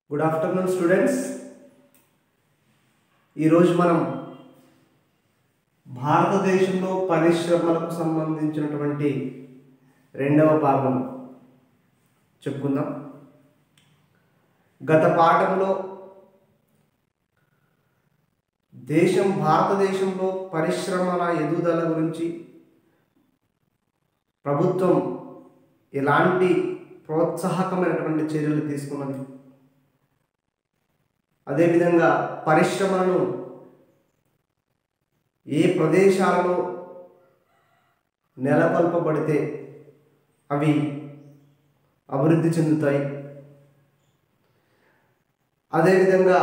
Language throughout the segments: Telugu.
గుడ్ ఆఫ్టర్నూన్ స్టూడెంట్స్ ఈరోజు మనం భారతదేశంలో పరిశ్రమలకు సంబంధించినటువంటి రెండవ భాగం చెప్పుకుందాం గత పాఠంలో దేశం భారతదేశంలో పరిశ్రమల ఎదుగుదల గురించి ప్రభుత్వం ఎలాంటి ప్రోత్సాహకమైనటువంటి చర్యలు తీసుకున్నది అదేవిధంగా పరిశ్రమలను ఏ ప్రదేశాలలో నెలకొల్పబడితే అవి అభివృద్ధి చెందుతాయి అదేవిధంగా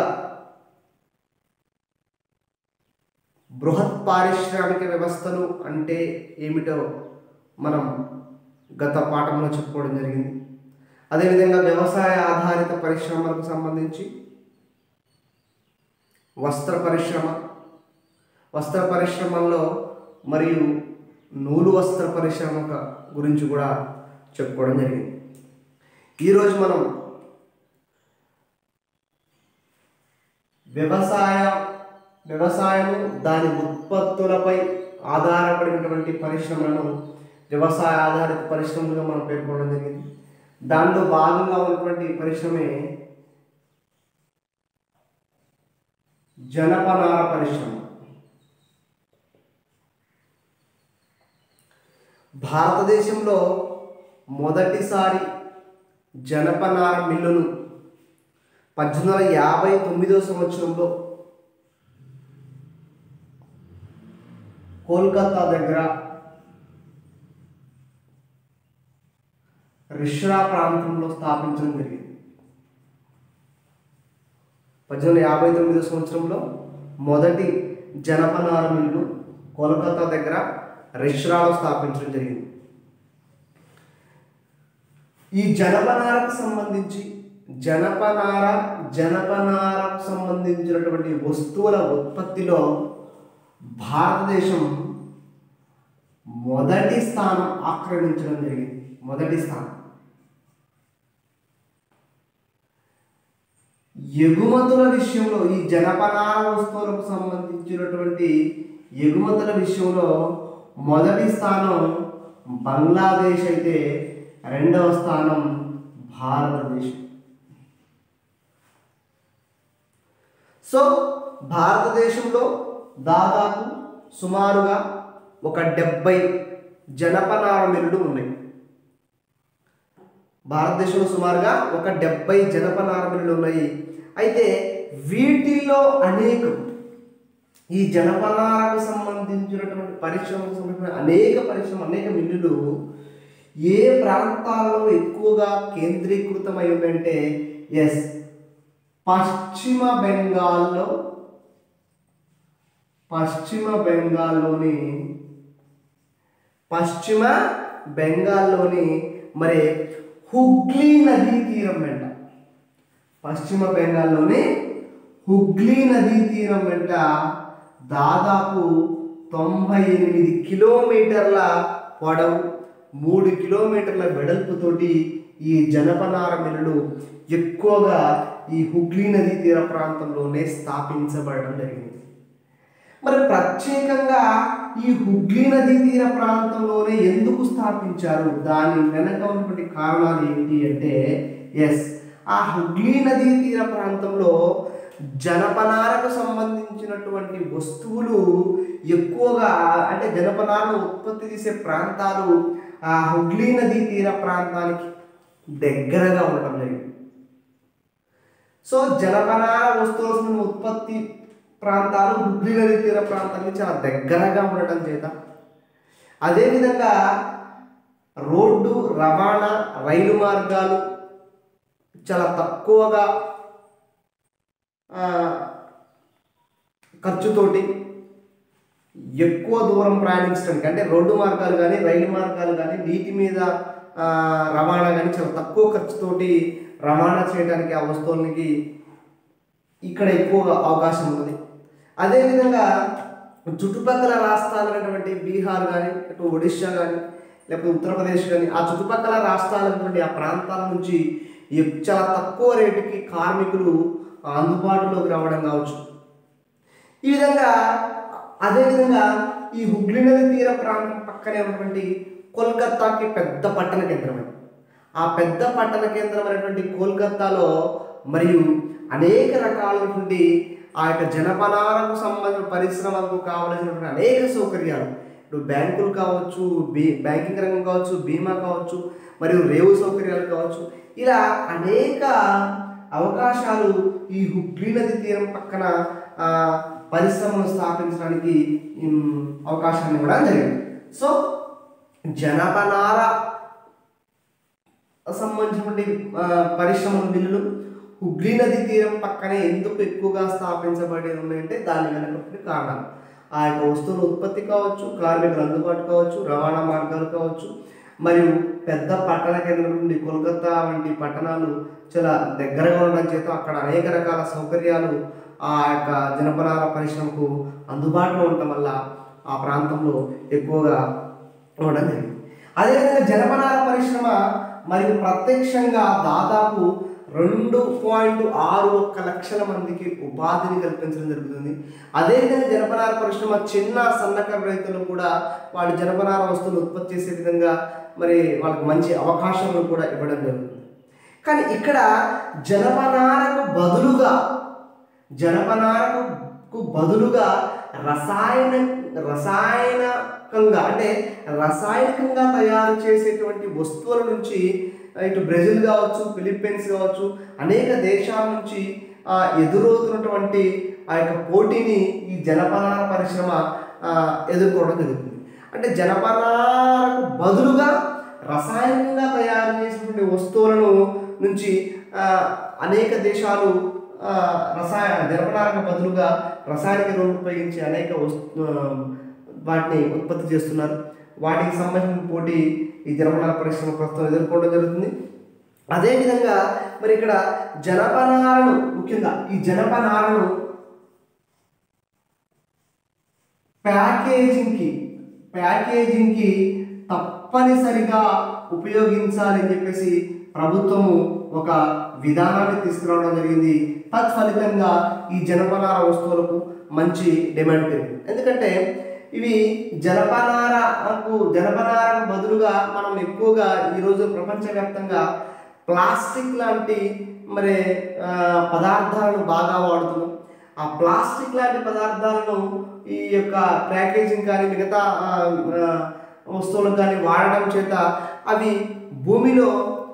బృహత్ పారిశ్రామిక వ్యవస్థలు అంటే ఏమిటో మనం గత పాఠంలో చెప్పుకోవడం జరిగింది అదేవిధంగా వ్యవసాయ ఆధారిత పరిశ్రమలకు సంబంధించి వస్త్ర పరిశ్రమ వస్త్ర పరిశ్రమల్లో మరియు నూలు వస్త్ర పరిశ్రమ గురించి కూడా చెప్పుకోవడం జరిగింది ఈరోజు మనం వ్యవసాయ వ్యవసాయము దాని ఉత్పత్తులపై ఆధారపడినటువంటి పరిశ్రమలను వ్యవసాయ ఆధారిత పరిశ్రమలుగా మనం పేర్కొనడం జరిగింది దానిలో భాగంగా ఉన్నటువంటి పరిశ్రమే జనపనార పరిశ్రమ భారతదేశంలో మొదటిసారి జనపనార మిల్లును పద్దెనిమిది వందల యాభై తొమ్మిదో సంవత్సరంలో కోల్కతా దగ్గర రిష్రా ప్రాంతంలో స్థాపించడం జరిగింది పద్దెనిమిది వందల యాభై తొమ్మిదో సంవత్సరంలో మొదటి జనపనార మిల్లు కోల్కతా దగ్గర రిష్రాలో స్థాపించడం జరిగింది ఈ జనపనారకు సంబంధించి జనపనార జనపనారకు సంబంధించినటువంటి వస్తువుల ఉత్పత్తిలో భారతదేశం మొదటి స్థానం ఆక్రమించడం జరిగింది మొదటి స్థానం ఎగుమతుల విషయంలో ఈ జనపనార వస్తువులకు సంబంధించినటువంటి ఎగుమతుల విషయంలో మొదటి స్థానం బంగ్లాదేశ్ అయితే రెండవ స్థానం భారతదేశం సో భారతదేశంలో దాదాపు సుమారుగా ఒక డెబ్బై జనపనార మిల్లులు ఉన్నాయి భారతదేశంలో సుమారుగా ఒక డెబ్బై జనపనార మిల్లులు ఉన్నాయి అయితే వీటిల్లో అనేకం ఈ జనపనారకు సంబంధించినటువంటి పరిశ్రమకు సంబంధించిన అనేక పరిశ్రమ అనేక మిల్లులు ఏ ప్రాంతాల్లో ఎక్కువగా కేంద్రీకృతమై ఉన్నాయంటే ఎస్ పశ్చిమ బెంగాల్లో పశ్చిమ బెంగాల్లోని పశ్చిమ బెంగాల్లోని మరి హుగ్లీ నదీ తీరం వెంట పశ్చిమ బెంగాల్లోని హుగ్లీ నదీ తీరం వెంట దాదాపు తొంభై ఎనిమిది కిలోమీటర్ల పొడవు మూడు కిలోమీటర్ల వెడల్పుతోటి ఈ జనపనార మిల్లులు ఎక్కువగా ఈ హుగ్లీ నదీ తీర ప్రాంతంలోనే స్థాపించబడడం జరిగింది మరి ప్రత్యేకంగా ఈ హుగ్లీ నదీ తీర ప్రాంతంలోనే ఎందుకు స్థాపించారు దాని వెనక ఉన్నటువంటి కారణాలు ఏంటి అంటే ఎస్ ఆ హుగ్లీ నదీ తీర ప్రాంతంలో జనపనారకు సంబంధించినటువంటి వస్తువులు ఎక్కువగా అంటే జనపనారను ఉత్పత్తి చేసే ప్రాంతాలు ఆ హుగ్లీ నదీ తీర ప్రాంతానికి దగ్గరగా ఉండటం జరిగింది సో జనపనార వస్తువుల ఉత్పత్తి ప్రాంతాలు హుగ్లీ నదీ తీర ప్రాంతానికి చాలా దగ్గరగా ఉండటం చేత అదేవిధంగా రోడ్డు రవాణా రైలు మార్గాలు చాలా తక్కువగా ఖర్చుతోటి ఎక్కువ దూరం ప్రయాణించడానికి అంటే రోడ్డు మార్గాలు కానీ రైలు మార్గాలు కానీ నీటి మీద రవాణా కానీ చాలా తక్కువ ఖర్చుతోటి రవాణా చేయడానికి ఆ వస్తువులకి ఇక్కడ ఎక్కువ అవకాశం ఉన్నది అదేవిధంగా చుట్టుపక్కల రాష్ట్రాలైనటువంటి బీహార్ కానీ ఇటు ఒడిశా కానీ లేకపోతే ఉత్తరప్రదేశ్ కానీ ఆ చుట్టుపక్కల రాష్ట్రాలైనటువంటి ఆ ప్రాంతాల నుంచి ఎక్- చాలా తక్కువ రేటుకి కార్మికులు అందుబాటులోకి రావడం కావచ్చు ఈ విధంగా అదేవిధంగా ఈ హుగ్లీ నది తీర ప్రాంతం పక్కనే ఉన్నటువంటి కోల్కత్తాకి పెద్ద పట్టణ కేంద్రమే ఆ పెద్ద పట్టణ కేంద్రమైనటువంటి కోల్కత్తాలో మరియు అనేక రకాలైనటువంటి ఆ యొక్క జనపనారకు సంబంధించిన పరిశ్రమలకు కావలసినటువంటి అనేక సౌకర్యాలు ఇప్పుడు బ్యాంకులు కావచ్చు బీ బ్యాంకింగ్ రంగం కావచ్చు బీమా కావచ్చు మరియు రేవు సౌకర్యాలు కావచ్చు ఇలా అనేక అవకాశాలు ఈ హుగ్లీ నది తీరం పక్కన ఆ, పరిశ్రమలు స్థాపించడానికి ఉమ్, అవకాశాన్ని ఇవ్వడం జరిగింది సో జనపనార సంబంధించినటువంటి ఆ, పరిశ్రమల బిల్లులు హుగ్లీ నది తీరం పక్కనే ఎందుకు ఎక్కువగా స్థాపించబడి ఉన్నాయంటే దాని వెనక కారణాలు ఆ యొక్క వస్తువుల ఉత్పత్తి కావచ్చు కార్మికుల అందుబాటు కావచ్చు రవాణా మార్గాలు కావచ్చు మరియు పెద్ద పట్టణ కేంద్రం నుండి కోల్కతా వంటి పట్టణాలు చాలా దగ్గరగా ఉండడం చేత అక్కడ అనేక రకాల సౌకర్యాలు ఆ యొక్క జనపనార పరిశ్రమకు అందుబాటులో ఉండటం వల్ల ఆ ప్రాంతంలో ఎక్కువగా ఉండడం జరిగింది అదేవిధంగా జనపనార పరిశ్రమ మరియు ప్రత్యక్షంగా దాదాపు రెండు పాయింట్ ఆరు ఒక్క లక్షల మందికి ఉపాధిని కల్పించడం జరుగుతుంది అదేవిధంగా జనపనార పరిశ్రమ చిన్న సన్నకారు రైతులు కూడా వాళ్ళు జనపనార వస్తువులు ఉత్పత్తి చేసే విధంగా మరి వాళ్ళకి మంచి అవకాశాలను కూడా ఇవ్వడం జరుగుతుంది కానీ ఇక్కడ జనపనారకు బదులుగా జనపనారకు బదులుగా రసాయన రసాయనకంగా అంటే రసాయనికంగా తయారు చేసేటువంటి వస్తువుల నుంచి ఇటు బ్రెజిల్ కావచ్చు ఫిలిప్పీన్స్ కావచ్చు అనేక దేశాల నుంచి ఆ, ఎదురవుతున్నటువంటి ఆ యొక్క పోటీని ఈ జనపనార పరిశ్రమ ఆ, ఎదుర్కోవడం జరుగుతుంది అంటే జనపనారకు బదులుగా రసాయనికంగా తయారు చేసినటువంటి వస్తువులను నుంచి ఆ, అనేక దేశాలు ఆ, రసాయన జనపనారకు బదులుగా రసాయనిక ఎరువులు ఉపయోగించి అనేక వస్తు ఆ, వాటిని ఉత్పత్తి చేస్తున్నారు వాటికి సంబంధించిన పోటీ ఈ జనపనార పరిశ్రమ ప్రస్తుతం ఎదుర్కోవడం జరుగుతుంది అదేవిధంగా మరి ఇక్కడ జనపనారను ముఖ్యంగా ఈ జనపనారను ప్యాకేజింగ్కి ప్యాకేజింగ్కి తప్పనిసరిగా ఉపయోగించాలి అని చెప్పేసి ప్రభుత్వము ఒక విధానాన్ని తీసుకురావడం జరిగింది తత్ఫలితంగా ఈ జనపనార వస్తువులకు మంచి డిమాండ్ పెరిగింది ఎందుకంటే ఇవి జనపనారకు జనపనారకు బదులుగా మనం ఎక్కువగా ఈరోజు ప్రపంచవ్యాప్తంగా ప్లాస్టిక్ లాంటి మరి ఆ, పదార్థాలను బాగా వాడుతున్నాం ఆ ప్లాస్టిక్ లాంటి పదార్థాలను ఈ యొక్క ప్యాకేజింగ్ కానీ మిగతా ఆ, ఆ, వస్తువులకు కానీ వాడడం చేత అవి భూమిలో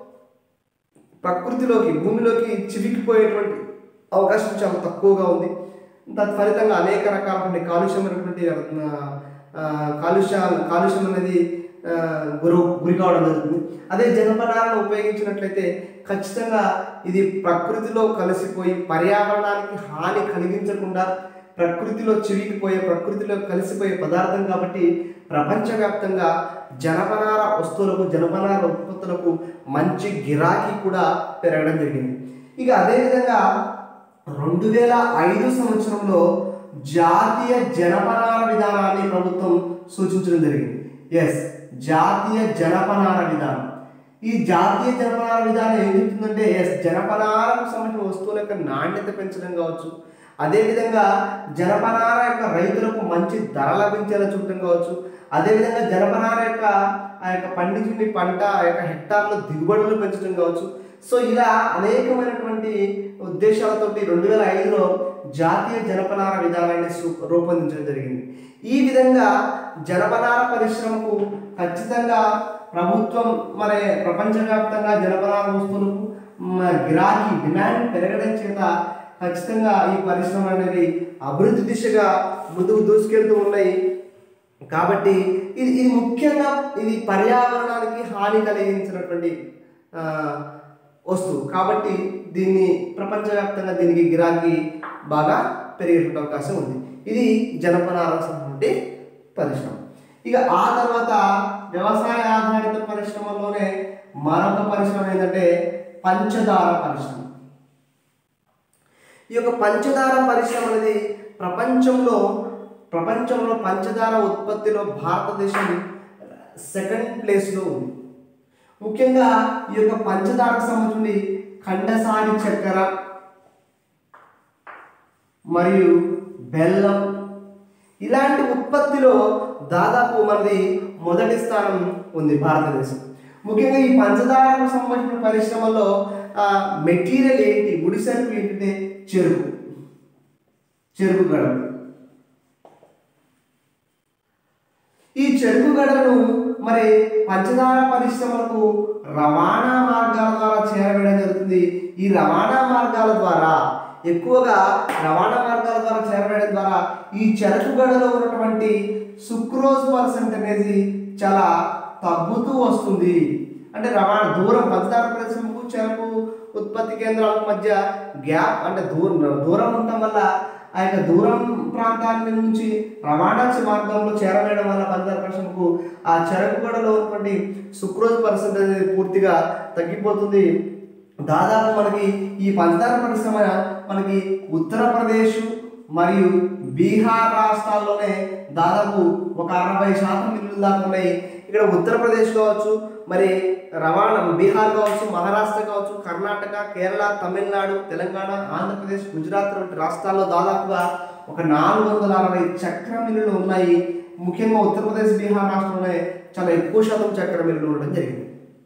ప్రకృతిలోకి భూమిలోకి చివికిపోయేటువంటి అవకాశం చాలా తక్కువగా ఉంది తత్ఫలితంగా అనేక రకాలైన కాలుష్యమైనటువంటి ఆ, ఆ, కాలుష్య కాలుష్యం అనేది ఆ, గురు గురి కావడం జరుగుతుంది అదే జనపనాలను ఉపయోగించినట్లయితే ఖచ్చితంగా ఇది ప్రకృతిలో కలిసిపోయి పర్యావరణానికి హాని కలిగించకుండా ప్రకృతిలో చివికిపోయే ప్రకృతిలో కలిసిపోయే పదార్థం కాబట్టి ప్రపంచవ్యాప్తంగా జనపనార వస్తువులకు జనపనార ఉత్పత్తులకు మంచి గిరాకీ కూడా పెరగడం జరిగింది ఇక అదేవిధంగా రెండు వేల ఐదు సంవత్సరంలో జాతీయ జనపనార విధానాన్ని ప్రభుత్వం సూచించడం జరిగింది ఎస్ జాతీయ జనపనార విధానం ఈ జాతీయ జనపనార విధానం ఏం చెప్తుందంటే ఎస్ జనపనారకు సంబంధించిన వస్తువుల యొక్క నాణ్యత పెంచడం కావచ్చు అదేవిధంగా జనపనార యొక్క రైతులకు మంచి ధర లభించేలా చూడటం కావచ్చు అదేవిధంగా జనపనార యొక్క ఆ యొక్క పండించిన పంట ఆ యొక్క హెక్టార్ల దిగుబడులు పెంచడం కావచ్చు సో ఇలా అనేకమైనటువంటి ఉద్దేశాలతోటి రెండు వేల ఐదులో జాతీయ జనపనార విధానాన్ని సు- రూపొందించడం జరిగింది ఈ విధంగా జనపనార పరిశ్రమకు ఖచ్చితంగా ప్రభుత్వం మరి ప్రపంచవ్యాప్తంగా జనపనార వస్తువులకు మ, గిరాకీ డిమాండ్ పెరగడం చేత ఖచ్చితంగా ఈ పరిశ్రమ అనేది అభివృద్ధి దిశగా ముందుకు దూసుకెళ్తూ ఉన్నాయి కాబట్టి ఇది ఇది ముఖ్యంగా ఇది పర్యావరణానికి హాని కలిగించినటువంటి ఆ, వస్తువు కాబట్టి దీన్ని ప్రపంచవ్యాప్తంగా దీనికి గిరాకీ బాగా పెరిగేటువంటి అవకాశం ఉంది ఇది జనపనార సంబంధించి పరిశ్రమ ఇక ఆ తర్వాత వ్యవసాయ ఆధారిత పరిశ్రమలోనే మరొక పరిశ్రమ ఏంటంటే పంచదార పరిశ్రమ ఈ యొక్క పంచదార పరిశ్రమ అనేది ప్రపంచంలో ప్రపంచంలో పంచదార ఉత్పత్తిలో భారతదేశం సెకండ్ ప్లేస్లో ఉంది ముఖ్యంగా ఈ యొక్క పంచదారకు సంబంధించి ఖండసారి చక్కెర మరియు బెల్లం ఇలాంటి ఉత్పత్తిలో దాదాపు మనది మొదటి స్థానం ఉంది భారతదేశం ముఖ్యంగా ఈ పంచదారకు సంబంధించిన పరిశ్రమలో మెటీరియల్ ఏంటి ముడి సరుకు ఏంటంటే చెరుకు చెరుకు గడలు ఈ చెరుకు గడలను మరి పంచదార పరిశ్రమలకు రవాణా మార్గాల ద్వారా చేరవేయడం జరుగుతుంది ఈ రవాణా మార్గాల ద్వారా ఎక్కువగా రవాణా మార్గాల ద్వారా చేరవేయడం ద్వారా ఈ చెరకు గడలో ఉన్నటువంటి సుక్రోజ్ పర్సెంట్ అనేది చాలా తగ్గుతూ వస్తుంది అంటే రవాణా దూరం పంచదార పరిశ్రమకు చెరకు ఉత్పత్తి కేంద్రాల మధ్య గ్యాప్ అంటే దూరం దూరం ఉండటం వల్ల ఆ యొక్క దూరం ప్రాంతాల నుంచి రవాణా మార్గంలో చేరవేయడం వల్ల పంచదార పరిశ్రమకు ఆ చెరకు గడలో ఉన్నటువంటి సుక్రోజ్ పర్సెంట్ అనేది పూర్తిగా తగ్గిపోతుంది దాదాపు మనకి ఈ పంచదార పరిశ్రమ మనకి ఉత్తరప్రదేశ్ మరియు బీహార్ రాష్ట్రాల్లోనే దాదాపు ఒక అరవై శాతం మిల్లులు దాకా ఉన్నాయి ఇక్కడ ఉత్తరప్రదేశ్ కావచ్చు మరి రవాణా బీహార్ కావచ్చు మహారాష్ట్ర కావచ్చు కర్ణాటక కేరళ తమిళనాడు తెలంగాణ ఆంధ్రప్రదేశ్ గుజరాత్ వంటి రాష్ట్రాల్లో దాదాపుగా ఒక నాలుగు వందల అరవై చక్ర మిల్లులు ఉన్నాయి ముఖ్యంగా ఉత్తరప్రదేశ్ బీహార్ రాష్ట్రంలోనే చాలా ఎక్కువ శాతం చక్కెర మిల్లులు ఉండడం జరిగింది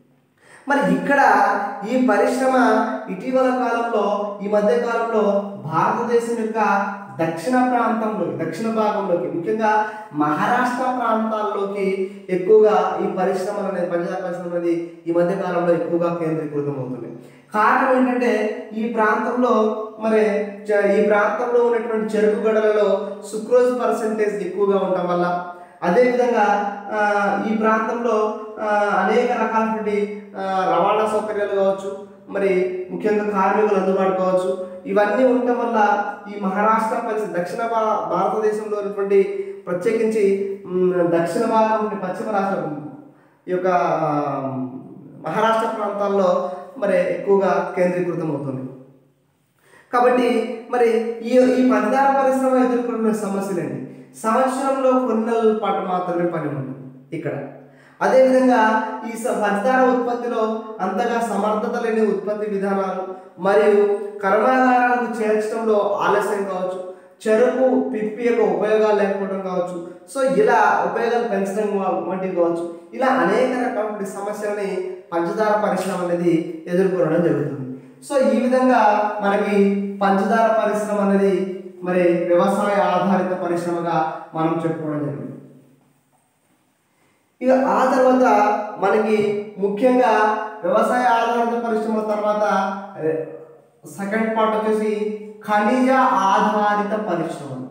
మరి ఇక్కడ ఈ పరిశ్రమ ఇటీవల కాలంలో ఈ మధ్య కాలంలో భారతదేశం యొక్క దక్షిణ ప్రాంతంలోకి దక్షిణ భాగంలోకి ముఖ్యంగా మహారాష్ట్ర ప్రాంతాల్లోకి ఎక్కువగా ఈ పరిశ్రమలు అనేది పంచదార పరిశ్రమ అనేది ఈ మధ్య కాలంలో ఎక్కువగా కేంద్రీకృతం అవుతుంది కారణం ఏంటంటే ఈ ప్రాంతంలో మరి చ- ఈ ప్రాంతంలో ఉన్నటువంటి చెరుకు గడలలో సుక్రోజ్ పర్సంటేజ్ ఎక్కువగా ఉండటం వల్ల అదేవిధంగా ఆ, ఈ ప్రాంతంలో ఆ, అనేక రకాలైనటువంటి ఆ, రవాణా సౌకర్యాలు కావచ్చు మరి ముఖ్యంగా కార్మికులు అందుబాటు కావచ్చు ఇవన్నీ ఉండటం వల్ల ఈ మహారాష్ట్ర పరిస్థితి దక్షిణ భా- భారతదేశంలో ఉన్నటువంటి ప్రత్యేకించి మ్, దక్షిణ భాగం నుండి పశ్చిమ రాష్ట్రం ఈ యొక్క ఆ, మహారాష్ట్ర ప్రాంతాల్లో మరి ఎక్కువగా కేంద్రీకృతం అవుతుంది కాబట్టి మరి ఈ ఈ పంచదార పరిశ్రమ ఎదుర్కొంటున్న సమస్యలండి సంవత్సరంలో కొన్ని నెలల పాటు మాత్రమే పని ఉంటుంది ఇక్కడ అదేవిధంగా ఈ స- పంచదార ఉత్పత్తిలో అంతగా సమర్థత లేని ఉత్పత్తి విధానాలు మరియు కర్మాగారాలకు చేర్చడంలో ఆలస్యం కావచ్చు చెరుకు పిప్పి యొక్క ఉపయోగాలు లేకపోవడం కావచ్చు సో ఇలా ఉపయోగాలు పెంచడం వా- వంటివి కావచ్చు ఇలా అనేక రకాల సమస్యలని పంచదార పరిశ్రమ అనేది ఎదుర్కొనడం జరుగుతుంది సో ఈ విధంగా మనకి పంచదార పరిశ్రమ అనేది మరి వ్యవసాయ ఆధారిత పరిశ్రమగా మనం చెప్పుకోవడం జరిగింది ఇక ఆ తర్వాత మనకి ముఖ్యంగా వ్యవసాయ ఆధారిత పరిశ్రమల తర్వాత సెకండ్ పార్ట్ వచ్చేసి ఖనిజ ఆధారిత పరిశ్రమలు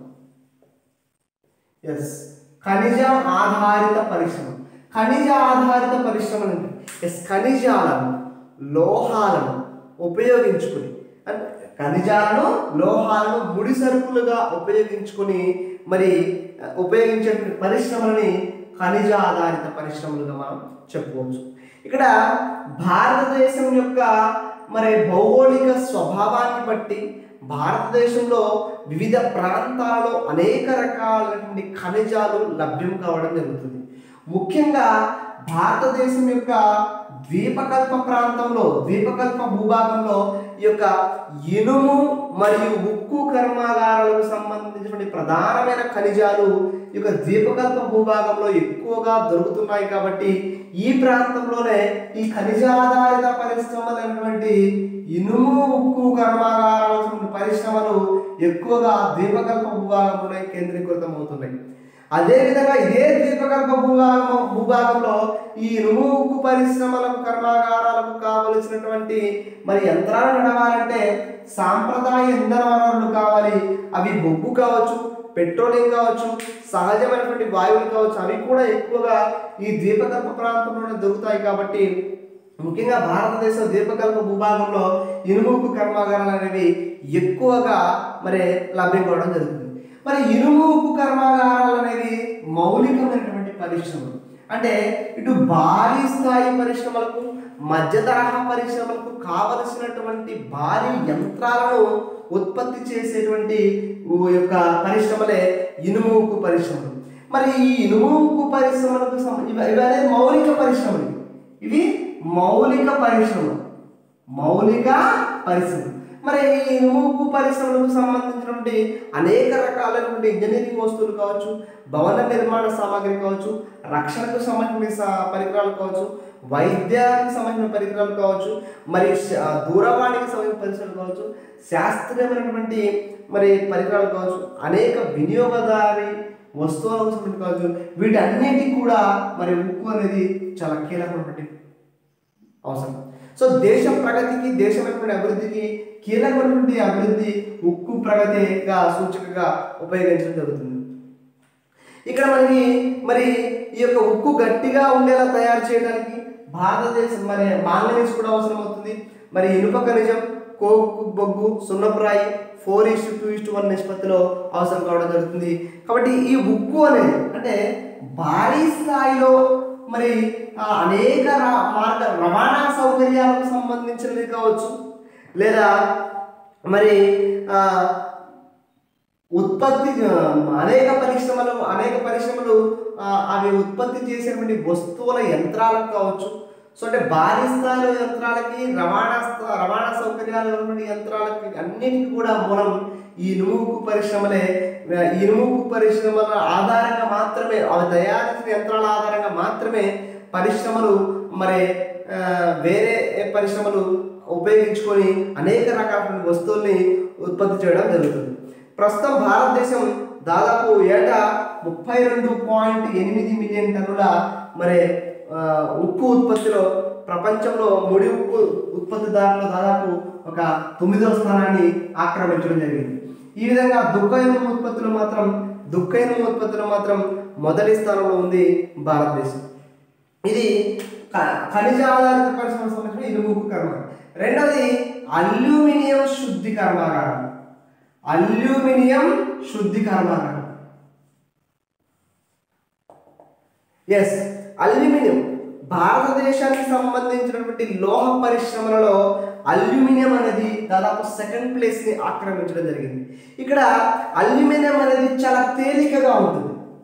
ఎస్ ఖనిజ ఆధారిత పరిశ్రమ ఖనిజ ఆధారిత పరిశ్రమలు అంటే ఎస్ ఖనిజాలను లోహాలను ఉపయోగించుకుని అంటే ఖనిజాలను లోహాలను ముడి సరుకులుగా ఉపయోగించుకుని మరి ఆ, ఉపయోగించే పరిశ్రమలని ఖనిజ ఆధారిత పరిశ్రమలుగా మనం చెప్పుకోవచ్చు ఇక్కడ భారతదేశం యొక్క మరి భౌగోళిక స్వభావాన్ని బట్టి భారతదేశంలో వివిధ ప్రాంతాలలో అనేక రకాలైనటువంటి ఖనిజాలు లభ్యం కావడం జరుగుతుంది ముఖ్యంగా భారతదేశం యొక్క ద్వీపకల్ప ప్రాంతంలో ద్వీపకల్ప భూభాగంలో ఈ యొక్క ఇనుము మరియు ఉక్కు కర్మాగారాలకు సంబంధించినటువంటి ప్రధానమైన ఖనిజాలు ఈ యొక్క ద్వీపకల్ప భూభాగంలో ఎక్కువగా దొరుకుతున్నాయి కాబట్టి ఈ ప్రాంతంలోనే ఈ ఖనిజాధారిత పరిశ్రమలైనటువంటి ఇనుము ఉక్కు కర్మాగారాల పరిశ్రమలు ఎక్కువగా ద్వీపకల్ప భూభాగంలోనే కేంద్రీకృతం అవుతున్నాయి అదేవిధంగా ఇదే ద్వీపకల్ప భూభాగం భూభాగంలో ఈ ఇనుము ఉక్కు పరిశ్రమలకు కర్మాగారాలకు కావలసినటువంటి మరి యంత్రాలు నడవాలంటే సాంప్రదాయ ఇంధన వనరులు కావాలి అవి బొగ్గు కావచ్చు పెట్రోలియం కావచ్చు సహజమైనటువంటి వాయువులు కావచ్చు అవి కూడా ఎక్కువగా ఈ ద్వీపకల్ప ప్రాంతంలోనే దొరుకుతాయి కాబట్టి ముఖ్యంగా భారతదేశ ద్వీపకల్ప భూభాగంలో ఇనుము ఉక్కు కర్మాగారాలు అనేవి ఎక్కువగా మరి లభ్యం కావడం జరుగుతుంది మరి ఇనుము ఉక్కు కర్మాగారాలు అనేవి మౌలికమైనటువంటి పరిశ్రమలు అంటే ఇటు భారీ స్థాయి పరిశ్రమలకు మధ్య తరహా పరిశ్రమలకు కావలసినటువంటి భారీ యంత్రాలను ఉత్పత్తి చేసేటువంటి ఓ యొక్క పరిశ్రమలే ఇనుము ఉక్కు పరిశ్రమలు మరి ఈ ఇనుము ఉక్కు పరిశ్రమలకు సం- ఇవ- ఇవి అనేది మౌలిక పరిశ్రమలు ఇవి మౌలిక పరిశ్రమలు మౌలిక పరిశ్రమలు మరి ఈ ఇనుముకు పరిశ్రమలకు సంబంధించినటువంటి అనేక రకాలైనటువంటి ఇంజనీరింగ్ వస్తువులు కావచ్చు భవన నిర్మాణ సామాగ్రి కావచ్చు రక్షణకు సంబంధించిన సా- పరికరాలు కావచ్చు వైద్యానికి సంబంధించిన పరికరాలు కావచ్చు మరి శ- దూరవాణికి సంబంధించిన పరికరాలు కావచ్చు శాస్త్రీయమైనటువంటి మరి పరికరాలు కావచ్చు అనేక వినియోగదారి వస్తువులకు సంబంధించి కావచ్చు వీటన్నిటికి కూడా మరి ఉక్కు అనేది చాలా కీలకమైనటువంటి అవసరం సో దేశ ప్రగతికి దేశమైనటువంటి అభివృద్ధికి కీలకమైనటువంటి అభివృద్ధి ఉక్కు ప్రగతిగా సూచికగా ఉపయోగించడం జరుగుతుంది ఇక్కడ మనకి మరి ఈ యొక్క ఉక్కు గట్టిగా ఉండేలా తయారు చేయడానికి భారతదేశం మరి మాంగనీస్ కూడా అవసరం అవుతుంది మరి ఇనుప ఖనిజం కోకు బొగ్గు సున్నప్రాయి four is two is one నిష్పత్తిలో అవసరం కావడం జరుగుతుంది కాబట్టి ఈ ఉక్కు అనేది అంటే భారీ స్థాయిలో మరి ఆ, అనేక రా- మార్గ రవాణా సౌకర్యాలకు సంబంధించినవి కావచ్చు లేదా మరి ఆ, ఉత్పత్తి ఆ, అనేక పరిశ్రమలు అనేక పరిశ్రమలు ఆ, అవి ఉత్పత్తి చేసేటువంటి వస్తువుల యంత్రాలకు కావచ్చు సో అంటే భారీ స్థాయిలో యంత్రాలకి రవాణా స్థ- రవాణా సౌకర్యాలు ఉన్నటువంటి యంత్రాలకి అన్నిటికీ కూడా మూలం ఈ ఇనుముకు పరిశ్రమలే ఆ, ఈ ఇనుముకు పరిశ్రమల ఆధారంగా మాత్రమే అవి తయారు చేసిన యంత్రాల ఆధారంగా మాత్రమే పరిశ్రమలు మరి ఆ, వేరే పరిశ్రమలు ఉపయోగించుకొని అనేక రకాలైన వస్తువుల్ని ఉత్పత్తి చేయడం జరుగుతుంది ప్రస్తుతం భారతదేశం దాదాపు ఏటా ముప్పై రెండు పాయింట్ ఎనిమిది మిలియన్ టన్నుల మరి ఆ, ఉక్కు ఉత్పత్తిలో ప్రపంచంలో ముడి ఉక్కు ఉత్పత్తిదారులు దాదాపు ఒక తొమ్మిదవ స్థానాన్ని ఆక్రమించడం జరిగింది ఈ విధంగా దుఃఖ ఇనుము ఉత్పత్తులు మాత్రం దుఃఖ ఇనుము ఉత్పత్తులు మాత్రం మొదటి స్థానంలో ఉంది భారతదేశం ఇది క- ఖనిజ ఆధారిత పరిశ్రమ సంబంధించిన ఇనుముకు కర్మాగారం రెండవది అల్యూమినియం శుద్ధి కర్మాగారం అల్యూమినియం శుద్ధి కర్మాగారం ఎస్ అల్యూమినియం భారతదేశానికి సంబంధించినటువంటి లోహ పరిశ్రమలలో అల్యూమినియం అనేది దాదాపు సెకండ్ ప్లేస్ ని ఆక్రమించడం జరిగింది ఇక్కడ అల్యూమినియం అనేది చాలా తేలికగా ఉంటుంది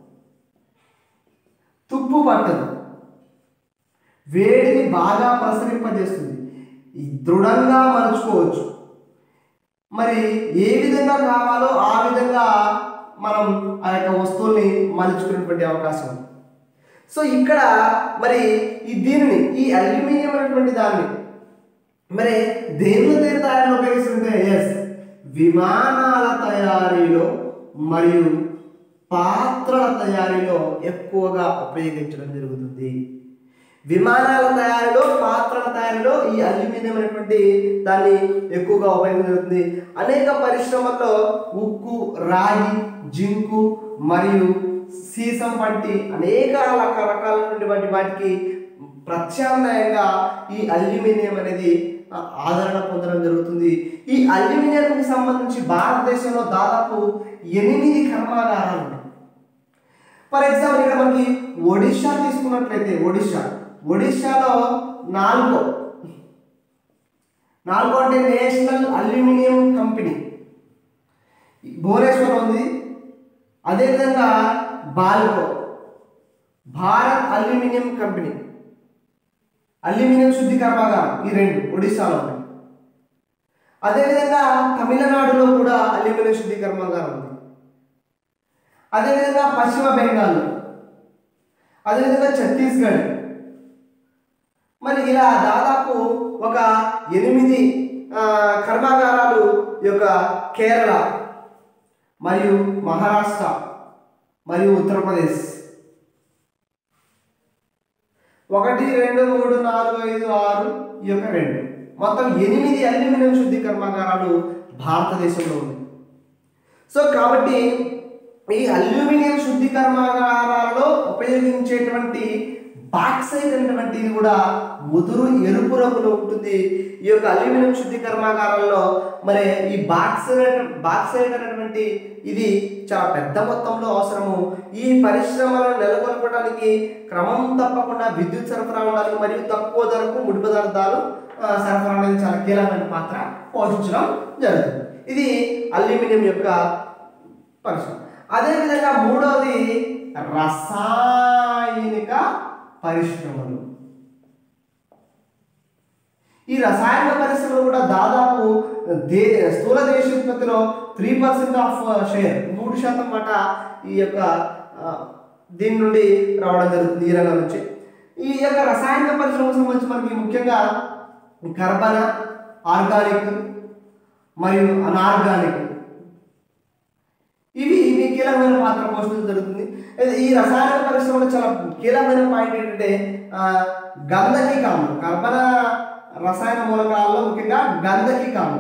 తుప్పు పట్టదు వేడిని బాగా ప్రసరింపజేస్తుంది ఈ దృఢంగా మలుచుకోవచ్చు మరి ఏ విధంగా కావాలో ఆ విధంగా మనం ఆ యొక్క వస్తువుల్ని మలుచుకునేటువంటి అవకాశం ఉంది సో ఇక్కడ మరి ఈ దీనిని ఈ అల్యూమినియం అనేటువంటి దాన్ని మరి దేనిలో దేని తయారీలో ఉపయోగిస్తుంటే ఎస్ విమానాల తయారీలో మరియు పాత్రల తయారీలో ఎక్కువగా ఉపయోగించడం జరుగుతుంది విమానాల తయారీలో పాత్రల తయారీలో ఈ అల్యూమినియం అనేటువంటి దాన్ని ఎక్కువగా ఉపయోగించబడుతుంది అనేక పరిశ్రమల్లో ఉక్కు రాగి జింకు మరియు సీసం వంటి అనేక రక- రకాలైనటువంటి వాటికి ప్రత్యామ్నాయంగా ఈ అల్యూమినియం అనేది ఆ, ఆదరణ పొందడం జరుగుతుంది ఈ అల్యూమినియంకి సంబంధించి భారతదేశంలో దాదాపు ఎనిమిది కర్మాగారాలు ఉన్నాయి ఫర్ ఎగ్జాంపుల్ ఇక్కడ మనకి ఒడిషా తీసుకున్నట్లయితే ఒడిషా ఒడిషాలో నాలుగో నాలుగో అంటే నేషనల్ అల్యూమినియం కంపెనీ భువనేశ్వర్ ఉంది అదేవిధంగా BALCO Bharat aluminium company aluminium శుద్ధి కర్మాగారం ఈ రెండు ఒడిశాలో ఉన్నాయి అదేవిధంగా తమిళనాడులో కూడా అల్యూమినియం శుద్ధి కర్మాగారం ఉంది అదేవిధంగా పశ్చిమ బెంగాల్ అదేవిధంగా ఛత్తీస్గఢ్ మరి ఇలా దాదాపు ఒక ఎనిమిది ఆ, కర్మాగారాలు ఈ యొక్క కేరళ మరియు మహారాష్ట్ర మరియు ఉత్తరప్రదేశ్ ఒకటి రెండు మూడు నాలుగు ఐదు ఆరు ఈ యొక్క రెండు మొత్తం ఎనిమిది అల్యూమినియం శుద్ధి కర్మాగారాలు భారతదేశంలో ఉన్నాయి సో కాబట్టి ఈ అల్యూమినియం శుద్ధి కర్మాగారాలలో ఉపయోగించేటువంటి బాక్సైట్ అనేటువంటిది కూడా ముదురు ఎరుపు రంగులో ఉంటుంది ఈ యొక్క అల్యూమినియం శుద్ధి కర్మాగారాల్లో మరి ఈ బాక్సైట్ బాక్సైట్ అనేటువంటి ఇది చాలా పెద్ద మొత్తంలో అవసరము ఈ పరిశ్రమలను నెలకొల్పడానికి క్రమం తప్పకుండా విద్యుత్ సరఫరా ఉండాలి మరియు తక్కువ ధరకు ముడి పదార్థాలు ఆ, సరఫరా అనేది చాలా కీలకమైన పాత్ర పోషించడం జరుగుతుంది ఇది అల్యూమినియం యొక్క పరిశ్రమ అదేవిధంగా మూడవది రసాయనిక పరిశ్రమలు ఈ రసాయన పరిశ్రమలు కూడా దాదాపు దే స్థూల దేశోత్పత్తిలో త్రీ పర్సెంట్ ఆఫ్ షేర్ మూడు శాతం మాట ఈ యొక్క ఆ, దీని నుండి రావడం జరుగుతుంది ఈ రంగం నుంచి ఈ యొక్క రసాయనిక పరిశ్రమకు సంబంధించి మనకి ముఖ్యంగా కర్బన ఆర్గానిక్ మరియు అనార్గానిక్ ఇవి ఇవి కీలకమైన పాత్ర పోషించడం జరుగుతుంది అయితే ఈ రసాయన పరిశ్రమలో చాలా కీలకమైన పాయింట్ ఏంటంటే ఆ, గంధకి కామం కర్బన రసాయన మూలకాలలో ముఖ్యంగా గంధకి కామం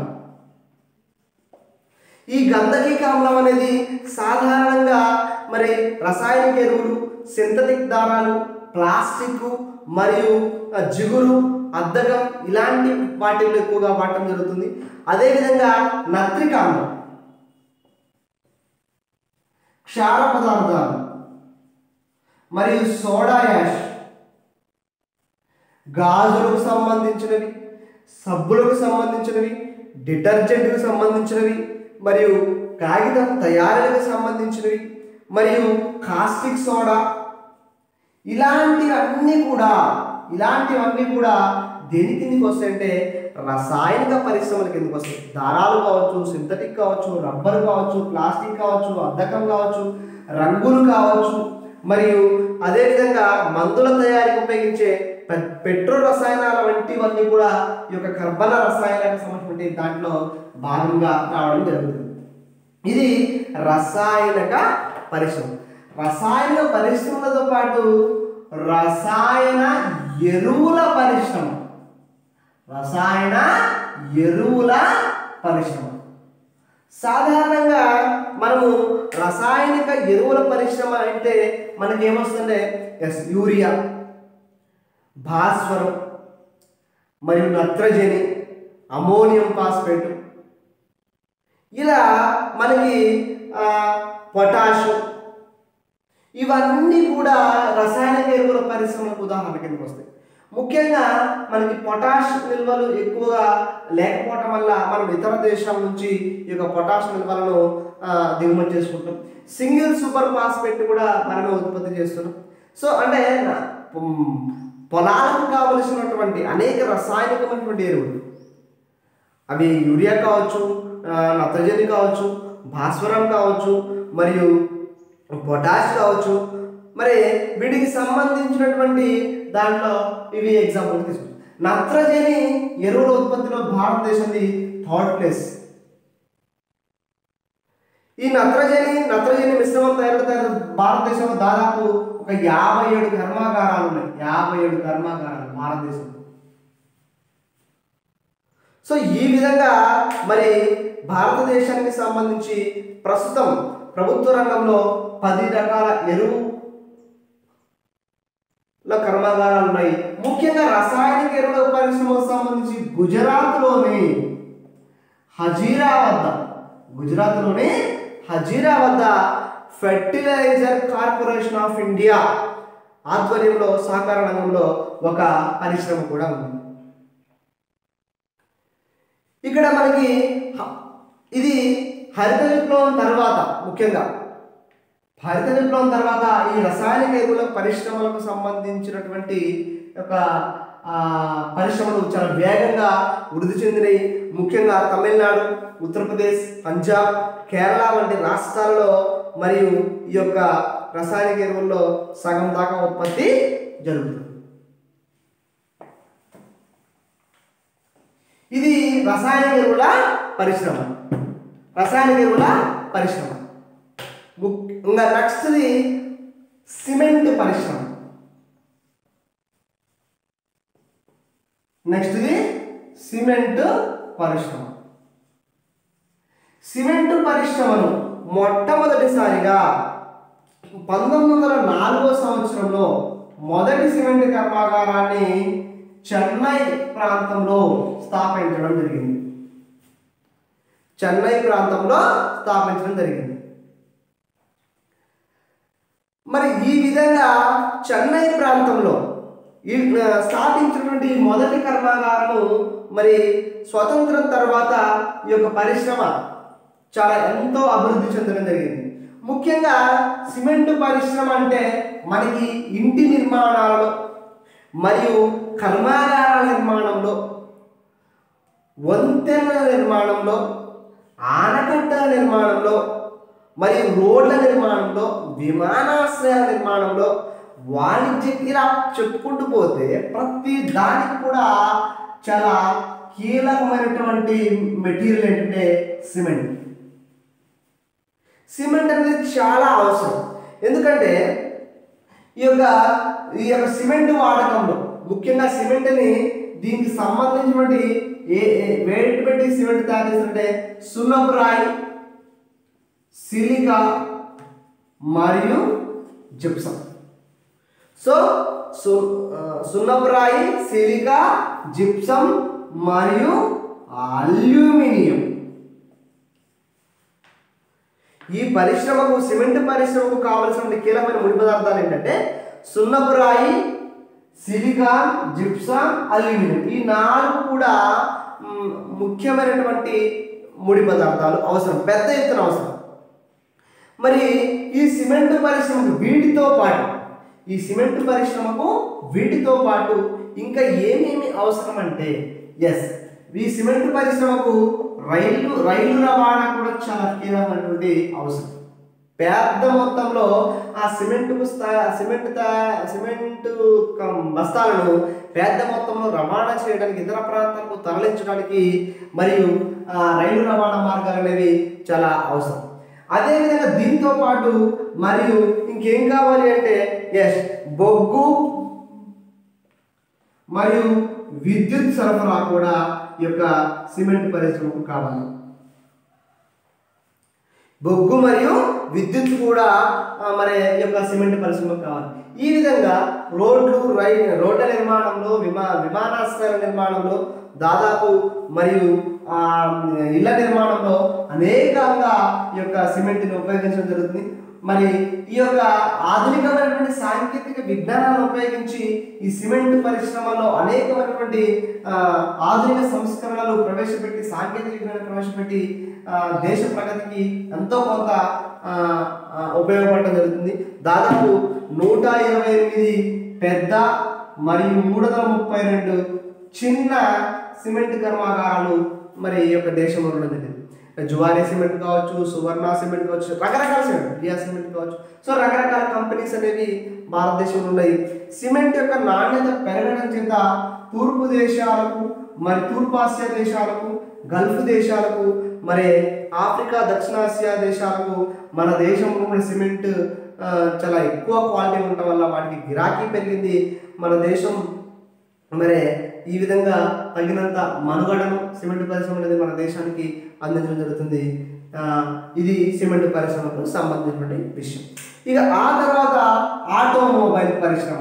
ఈ గంధకీక ఆమ్లం అనేది సాధారణంగా మరి రసాయనిక ఎరువులు సింథటిక్ దారాలు ప్లాస్టిక్ మరియు ఆ, జిగురు అద్దకం ఇలాంటి వాటిల్లో ఎక్కువగా వాడటం జరుగుతుంది అదేవిధంగా నత్రిక ఆమ్లం క్షార పదార్థాలు మరియు సోడా యాష్ గాజులకు సంబంధించినవి సబ్బులకు సంబంధించినవి డిటర్జెంట్కు సంబంధించినవి మరియు కాగితం తయారీలకు సంబంధించినవి మరియు కాస్టిక్ సోడా ఇలాంటివన్నీ కూడా ఇలాంటివన్నీ కూడా దేని కిందకి వస్తాయంటే రసాయనిక పరిశ్రమల కిందకి వస్తాయి దారాలు కావచ్చు సింథటిక్ కావచ్చు రబ్బర్ కావచ్చు ప్లాస్టిక్ కావచ్చు అద్దకం కావచ్చు రంగులు కావచ్చు మరియు అదేవిధంగా మందుల తయారీకి ఉపయోగించే పె- పెట్రో రసాయనాల వంటివన్నీ కూడా ఈ యొక్క కర్బన రసాయనాలకు సంబంధించిన దాంట్లో భాగంగా రావడం జరుగుతుంది ఇది రసాయనిక పరిశ్రమ రసాయన పరిశ్రమలతో పాటు రసాయన ఎరువుల పరిశ్రమ రసాయన ఎరువుల పరిశ్రమ సాధారణంగా మనము రసాయనిక ఎరువుల పరిశ్రమ అంటే మనకి ఏమొస్తుందంటే ఎస్ యూరియా భాస్వరం మరియు నత్రజని అమోనియం ఫాస్ఫేట్ ఇలా మనకి ఆ, పొటాషు ఇవన్నీ కూడా రసాయనిక ఎరువుల పరిశ్రమలకు ఉదాహరణ కిందకి వస్తాయి ముఖ్యంగా మనకి పొటాష్ నిల్వలు ఎక్కువగా లేకపోవటం వల్ల మనం ఇతర దేశాల నుంచి ఈ యొక్క పొటాష్ నిల్వలను ఆ, దిగుమతి చేసుకుంటాం సింగిల్ సూపర్ ఫాస్ఫేట్ కూడా మనమే ఉత్పత్తి చేస్తున్నాం సో అంటే నా- ఉమ్, పొలాలకు కావలసినటువంటి అనేక రసాయనికమైనటువంటి ఎరువులు అవి యూరియా కావచ్చు ఆ, నత్రజని కావచ్చు భాస్వరం కావచ్చు మరియు పొటాష్ కావచ్చు మరి వీటికి సంబంధించినటువంటి దాంట్లో ఇవి ఎగ్జాంపుల్ తీసుకుంటాం నత్రజని ఎరువుల ఉత్పత్తిలో భారతదేశంది థర్డ్ ప్లేస్ ఈ నత్రజని నత్రజని మిశ్రమం తయారు తయారు భారతదేశంలో దాదాపు ఒక యాభై ఏడు కర్మాగారాలు ఉన్నాయి యాభై ఏడు కర్మాగారాలు భారతదేశంలో సో ఈ విధంగా మరి భారతదేశానికి సంబంధించి ప్రస్తుతం ప్రభుత్వ రంగంలో పది రకాల ఎరువు కర్మాగారాలు ఉన్నాయి ముఖ్యంగా రసాయనిక ఎరువుల పరిశ్రమకు సంబంధించి గుజరాత్లోని హజీరా వద్ద గుజరాత్లోని హజీరా వద్ద ఫెర్టిలైజర్ కార్పొరేషన్ ఆఫ్ ఇండియా ఆధ్వర్యంలో సహకార రంగంలో ఒక పరిశ్రమ కూడా ఉంది ఇక్కడ మనకి హ- ఇది హరిత విప్లవం తర్వాత ముఖ్యంగా హరిత విప్లవం తర్వాత ఈ రసాయనిక ఎరువుల పరిశ్రమలకు సంబంధించినటువంటి ఒక ఆ, పరిశ్రమలు చాలా వేగంగా వృద్ధి చెందినాయి ముఖ్యంగా తమిళనాడు ఉత్తరప్రదేశ్ పంజాబ్ కేరళ వంటి రాష్ట్రాల్లో మరియు ఈ యొక్క రసాయనిక ఎరువుల్లో సగం దాకా ఉత్పత్తి జరుగుతుంది ఇది రసాయనిక ఎరువుల పరిశ్రమ రసాయనిక ఎరువుల పరిశ్రమ ముక్- ఇంకా నెక్స్ట్ది సిమెంట్ పరిశ్రమ నెక్స్ట్ది సిమెంట్ పరిశ్రమ సిమెంట్ పరిశ్రమను మొట్టమొదటిసారిగా పంతొమ్మిది వందల నాలుగో సంవత్సరంలో మొదటి సిమెంట్ కర్మాగారాన్ని చెన్నై ప్రాంతంలో స్థాపించడం జరిగింది చెన్నై ప్రాంతంలో స్థాపించడం జరిగింది మరి ఈ విధంగా చెన్నై ప్రాంతంలో ఈ ఆ, స్థాపించినటువంటి ఈ మొదటి కర్మాగారము మరి స్వతంత్రం తర్వాత ఈ యొక్క పరిశ్రమ చాలా ఎంతో అభివృద్ధి చెందడం జరిగింది ముఖ్యంగా సిమెంట్ పరిశ్రమ అంటే మనకి ఇంటి నిర్మాణాలలో మరియు కర్మాగారాల నిర్మాణంలో వంతెనల నిర్మాణంలో ఆనకట్టల నిర్మాణంలో మరియు రోడ్ల నిర్మాణంలో విమానాశ్రయాల నిర్మాణంలో వాణిజ్య ఇలా చెప్పుకుంటూ పోతే ప్రతి దానికి కూడా చాలా కీలకమైనటువంటి మెటీరియల్ ఏంటంటే సిమెంట్ సిమెంట్ అనేది చాలా అవసరం ఎందుకంటే ఈ యొక్క ఈ యొక్క సిమెంట్ వాడకంలో ముఖ్యంగా సిమెంట్ అని దీనికి సంబంధించినటువంటి ఏ ఏ- వేడి పెట్టి సిమెంట్ తయారు చేస్తుంటే సున్నపు రాయి సిలికా మరియు జిప్సం సో సు ఆ, సున్నపు రాయి సిలికా జిప్సం మరియు అల్యూమినియం ఈ పరిశ్రమకు సిమెంట్ పరిశ్రమకు కావలసిన కీలకమైన ముడి పదార్థాలు ఏంటంటే సున్నపు రాయి సిలికాన్ జిప్సాన్ అల్యూమినియం ఈ నాలుగు కూడా మ్, ముఖ్యమైనటువంటి ముడి పదార్థాలు అవసరం పెద్ద ఎత్తున అవసరం మరి ఈ సిమెంట్ పరిశ్రమకు వీటితో పాటు ఈ సిమెంట్ పరిశ్రమకు వీటితో పాటు ఇంకా ఏమేమి అవసరం అంటే ఎస్ ఈ సిమెంట్ పరిశ్రమకు రైలు రైలు రవాణా కూడా చాలా కీలకమైనటువంటి అవసరం పెద్ద మొత్తంలో ఆ సిమెంట్ సిమెంట్ తా- సిమెంట్ కం- బస్తాలను పెద్ద మొత్తంలో రవాణా చేయడానికి ఇతర ప్రాంతాలకు తరలించడానికి మరియు ఆ, రైలు రవాణా మార్గాలు అనేవి చాలా అవసరం అదేవిధంగా దీంతో పాటు మరియు ఇంకేం కావాలి అంటే ఎస్ బొగ్గు మరియు విద్యుత్ సరఫరా కూడా ఈ యొక్క సిమెంట్ పరిశ్రమకు కావాలి బొగ్గు మరియు విద్యుత్ కూడా ఆ, మరి ఈ యొక్క సిమెంట్ పరిశ్రమకు కావాలి ఈ విధంగా రోడ్లు రై రోడ్ల నిర్మాణంలో విమా విమానాశ్రయాల నిర్మాణంలో దాదాపు మరియు ఆ, ఇళ్ల నిర్మాణంలో అనేకంగా ఈ యొక్క సిమెంట్ని ఉపయోగించడం జరుగుతుంది మరి ఈ యొక్క ఆధునికమైనటువంటి సాంకేతిక విజ్ఞానాలను ఉపయోగించి ఈ సిమెంట్ పరిశ్రమలో అనేకమైనటువంటి ఆ, ఆధునిక సంస్కరణలు ప్రవేశపెట్టి సాంకేతిక విజ్ఞానం ప్రవేశపెట్టి ఆ, దేశ ప్రగతికి ఎంతో కొంత ఆ, ఆ, ఉపయోగపడటం జరుగుతుంది దాదాపు నూట ఇరవై ఎనిమిది పెద్ద మరియు మూడు వందల ముప్పై రెండు చిన్న సిమెంట్ కర్మాగారాలు మరి ఈ యొక్క దేశంలో ఉండడం జరిగింది జువారీ సిమెంట్ కావచ్చు సువర్ణ సిమెంట్ కావచ్చు రకరకాల సిమెంట్ రియా సిమెంట్ కావచ్చు సో రకరకాల కంపెనీస్ అనేవి భారతదేశంలో ఉన్నాయి సిమెంట్ యొక్క నాణ్యత పెరగడం చేత తూర్పు దేశాలకు మరి తూర్పు ఆసియా దేశాలకు గల్ఫ్ దేశాలకు మరి ఆఫ్రికా దక్షిణాసియా దేశాలకు మన దేశంలో ఉన్న సిమెంట్ ఆ, చాలా ఎక్కువ క్వాలిటీ ఉండటం వల్ల వాటికి గిరాకీ పెరిగింది మన దేశం మరి ఈ విధంగా తగినంత మనుగడను సిమెంట్ పరిశ్రమ అనేది మన దేశానికి అందించడం జరుగుతుంది ఆ, ఇది సిమెంట్ పరిశ్రమకు సంబంధించినటువంటి విషయం ఇక ఆ తర్వాత ఆటోమొబైల్ పరిశ్రమ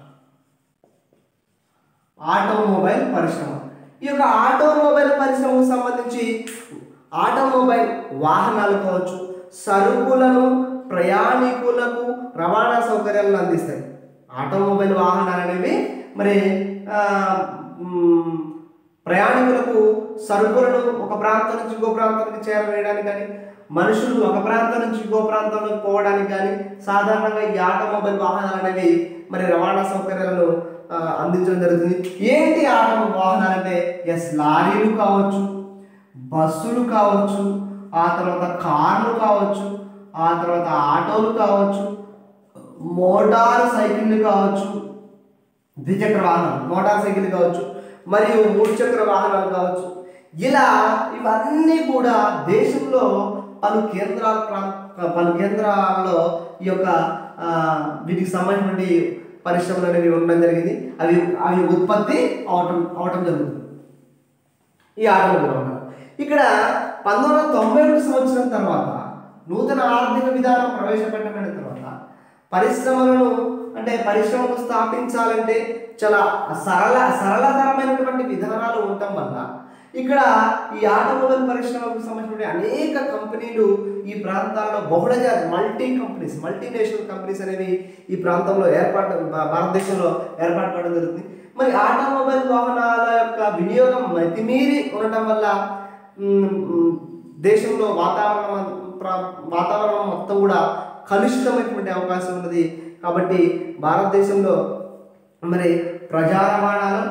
ఆటోమొబైల్ పరిశ్రమ ఈ యొక్క ఆటోమొబైల్ పరిశ్రమకు సంబంధించి ఆటోమొబైల్ వాహనాలు కావచ్చు సరుకులను ప్రయాణికులకు రవాణా సౌకర్యాలను అందిస్తాయి ఆటోమొబైల్ వాహనాలు అనేవి మరి ఆ, మ్, ప్రయాణికులకు సరుకులను ఒక ప్రాంతం నుంచి ఇంకో ప్రాంతానికి చేరవేయడానికి కానీ మనుషులు ఒక ప్రాంతం నుంచి ఇంకో ప్రాంతంలోకి పోవడానికి కానీ సాధారణంగా ఈ ఆటోమొబైల్ వాహనాలు అనేవి మరి రవాణా సౌకర్యాలను ఆ, అందించడం జరుగుతుంది ఏంటి ఆటో వాహనాలు అంటే ఎస్ లారీలు కావచ్చు బస్సులు కావచ్చు ఆ తర్వాత కార్లు కావచ్చు ఆ తర్వాత ఆటోలు కావచ్చు మోటార్ సైకిళ్ళు కావచ్చు ద్విచక్ర వాహనాలు మోటార్ సైకిల్ కావచ్చు మరియు మూడు చక్ర వాహనాలు కావచ్చు ఇలా ఇవన్నీ కూడా దేశంలో పలు కేంద్రాల ప్రాంత పలు కేంద్రాల్లో ఈ యొక్క ఆ, వీటికి సంబంధించినటువంటి పరిశ్రమలు అనేవి ఉండడం జరిగింది అవి అవి ఉత్పత్తి అవటం అవటం జరుగుతుంది ఈ ఆటోమొబైల్ వాహనాలు ఇక్కడ పంతొమ్మిది వందల తొంభై ఒకటి సంవత్సరం తర్వాత నూతన ఆర్థిక విధానం ప్రవేశపెట్టబడిన తర్వాత పరిశ్రమలను అంటే పరిశ్రమలు స్థాపించాలంటే చాలా సరళ సరళతరమైనటువంటి విధానాలు ఉండటం వల్ల ఇక్కడ ఈ ఆటోమొబైల్ పరిశ్రమకు సంబంధించిన అనేక కంపెనీలు ఈ ప్రాంతాల్లో బహుళజ మల్టీ కంపెనీస్ మల్టీనేషనల్ కంపెనీస్ అనేవి ఈ ప్రాంతంలో ఏర్పాటు భా- భారతదేశంలో ఏర్పాటు కావడం జరుగుతుంది మరి ఆటోమొబైల్ వాహనాల యొక్క వినియోగం మితిమీరి ఉండటం వల్ల మ్, మ్, దేశంలో వాతావరణం ప్ర- వాతావరణం మొత్తం కూడా కలుషితమైనటువంటి అవకాశం ఉన్నది కాబట్టి భారతదేశంలో మరి ప్రజా రవాణాలో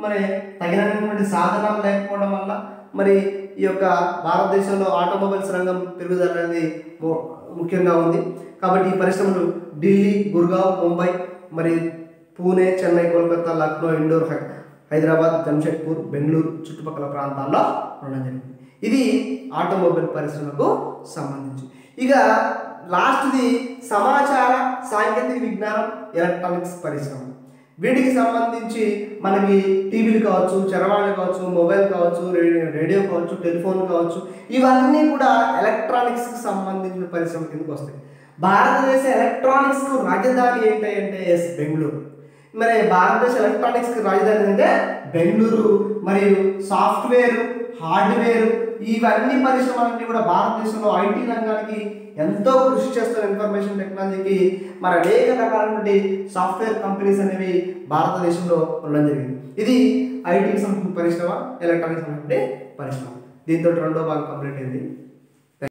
మరి తగినటువంటి సాధనాలు లేకపోవడం వల్ల మరి ఈ యొక్క భారతదేశంలో ఆటోమొబైల్స్ రంగం పెరుగుదల అనేది ము- ముఖ్యంగా ఉంది కాబట్టి ఈ పరిశ్రమలు ఢిల్లీ గుర్గావ్ ముంబై మరి పూణే చెన్నై కోల్కతా లక్నో ఇండోర్ హై- హైదరాబాద్ జంషెడ్పూర్ బెంగళూరు చుట్టుపక్కల ప్రాంతాల్లో ఉండడం జరిగింది ఇది ఆటోమొబైల్ పరిశ్రమకు సంబంధించి ఇక లాస్ట్ది సమాచార సాంకేతిక విజ్ఞానం ఎలక్ట్రానిక్స్ పరిశ్రమ వీటికి సంబంధించి మనకి టీవీలు కావచ్చు చరవాణి కావచ్చు మొబైల్ కావచ్చు రేడియో రేడియో కావచ్చు టెలిఫోన్ కావచ్చు ఇవన్నీ కూడా ఎలక్ట్రానిక్స్కి సంబంధించిన పరిశ్రమ కిందకు వస్తాయి భారతదేశ ఎలక్ట్రానిక్స్కు రాజధాని ఏంటి అంటే ఎస్ బెంగళూరు మరి భారతదేశ ఎలక్ట్రానిక్స్కి రాజధాని అంటే బెంగళూరు మరియు సాఫ్ట్వేర్ హార్డ్వేర్ ఇవన్నీ పరిశ్రమలన్నీ కూడా భారతదేశంలో ఐటీ రంగానికి ఎంతో కృషి చేస్తున్న ఇన్ఫర్మేషన్ టెక్నాలజీకి మరి అనేక రకాలైనటువంటి సాఫ్ట్వేర్ కంపెనీస్ అనేవి భారతదేశంలో ఉండడం జరిగింది ఇది ఐటీకి సంబంధించిన పరిశ్రమ ఎలక్ట్రానిక్స్ సంబంధించిన పరిశ్రమ దీంతో రెండో భాగం కంప్లీట్ అయింది